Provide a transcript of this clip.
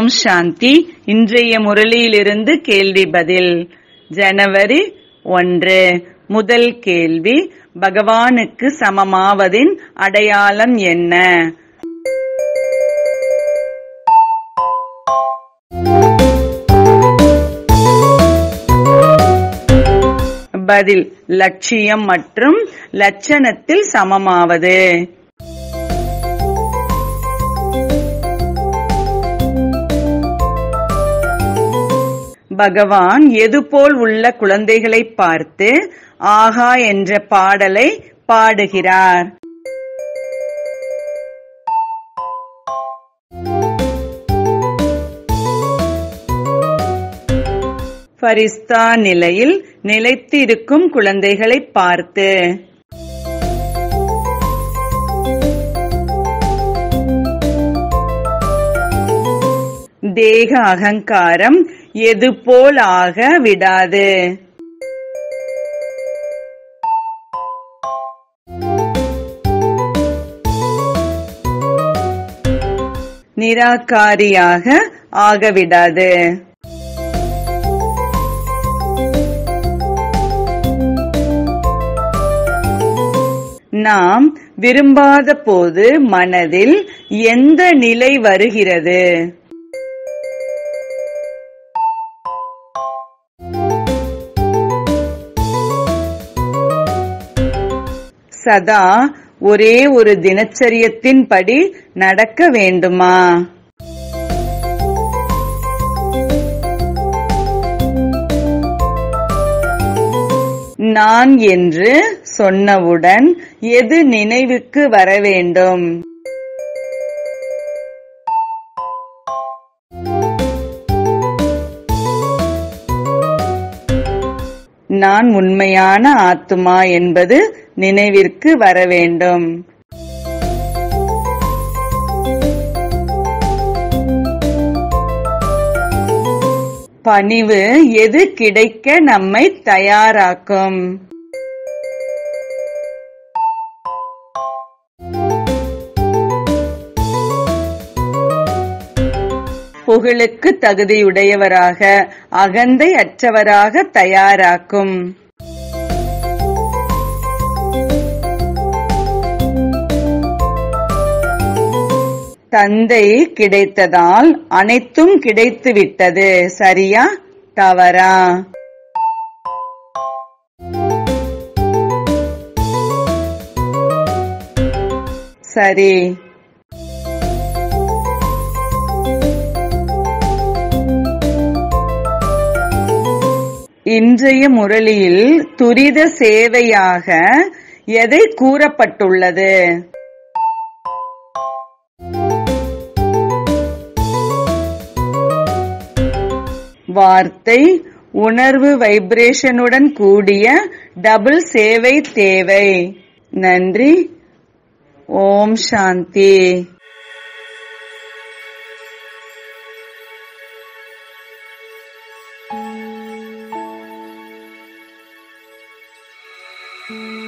ஓம் சாந்தி இன்றைய முரளியிலிருந்து கேள்வி பதில் ஜனவரி ஒன்று முதல் கேள்வி பகவானுக்கு சமமாவதின் அடையாளம் என்ன பதில் லட்சியம் மற்றும் லட்சணத்தில் சமமாவது பகவான் எதுபோல் உள்ள குழந்தைகளை பார்த்து ஆகா என்ற பாடலை பாடுகிறார் ஃபரிஸ்தா நிலையில் நிலைத்திருக்கும் குழந்தைகளை பார்த்து தேக அகங்காரம் எது போல் ஆக விடாது நிராகாரியாக ஆகவிடாது நாம் விரும்பாத போது மனதில் எந்த நிலை வருகிறது சதா ஒரே ஒரு தினச்சரியத்தின்படி நடக்க வேண்டுமா நான் என்று சொன்னவுடன் எது நினைவுக்கு வர வேண்டும் நான் உண்மையான ஆத்துமா என்பது நினைவிற்கு வர வேண்டும் பணிவு எது கிடைக்க நம்மை தயாராக்கும் புகழுக்கு தகுதியுடையவராக அகந்தை அற்றவராக தயாராக்கும் தந்தை கிடைத்ததால் அனைத்தும் கிடைத்து விட்டது சரியா தவறா சரி இன்றைய முரளியில் துரித சேவையாக எதை கூறப்பட்டுள்ளது வார்த்தை உணர்வு வைப்ரேஷனுடன் கூடிய டபுள் சேவை தேவை நன்றி ஓம் சாந்தி thank you